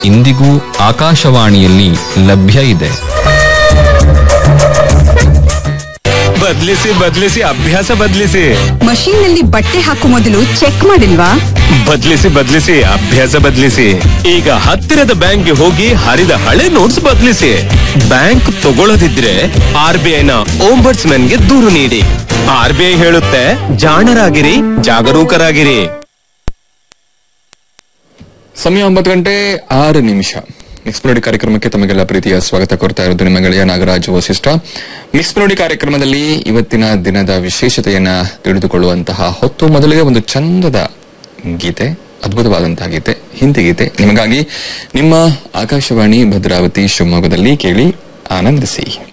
ಇಂದಿಗೂ ಆಕಾಶವಾಣಿಯಲ್ಲಿ ಲಭ್ಯ ಇದೆ ಬದ್ಲಿಸಿ ಬದ್ಲಿಸಿ ಅಭ್ಯಾಸ ಬದ್ಲಿಸಿ ಮಷೀನ್ ನಲ್ಲಿ ಬಟ್ಟೆ ಹಾಕೋ ಮೊದಲು ಚೆಕ್ ಮಾಡಿಲ್ವಾ ಬದ್ಲಿಸಿ ಬದ್ಲಿಸಿ ಅಭ್ಯಾಸ ಬದ್ಲಿಸಿ ಈಗ ಹತ್ತಿರದ ಬ್ಯಾಂಕ್ಗೆ ಹೋಗಿ ಹರಿದ ಹಳೆ ನೋಟ್ಸ್ ಬದ್ಲಿಸಿ ಬ್ಯಾಂಕ್ ತಗೊಳ್ಳದಿದ್ರೆ ಆರ್ ಬಿ ಐನ ಗೆ ದೂರು ನೀಡಿ ಆರ್ ಬಿ ಐ ಹೇಳುತ್ತೆ ಜಾಣರಾಗಿರಿ ಜಾಗರೂಕರಾಗಿರಿ ಸಮಯ ಒಂಬತ್ತು ಗಂಟೆ ಆರು ನಿಮಿಷ ಮಿಕ್ಸ್ ಮೆಲೋಡಿ ಕಾರ್ಯಕ್ರಮಕ್ಕೆ ತಮಗೆಲ್ಲ ಪ್ರೀತಿಯ ಸ್ವಾಗತ ಕೋರ್ತಾ ಇರೋದು ನಿಮ್ಮ ಗೆಳೆಯ ನಾಗರಾಜ್ ವಸಿಷ್ಠ ಮಿಕ್ಸ್ ಮೆಲೋಡಿ ಕಾರ್ಯಕ್ರಮದಲ್ಲಿ ಇವತ್ತಿನ ದಿನದ ವಿಶೇಷತೆಯನ್ನ ತಿಳಿದುಕೊಳ್ಳುವಂತಹ ಹೊತ್ತು ಮೊದಲಿಗೆ ಒಂದು ಚಂದದ ಗೀತೆ ಅದ್ಭುತವಾದಂತಹ ಗೀತೆ ಹಿಂದಿ ಗೀತೆ ನಿಮಗಾಗಿ ನಿಮ್ಮ ಆಕಾಶವಾಣಿ ಭದ್ರಾವತಿ ಶಿವಮೊಗ್ಗದಲ್ಲಿ ಕೇಳಿ ಆನಂದಿಸಿ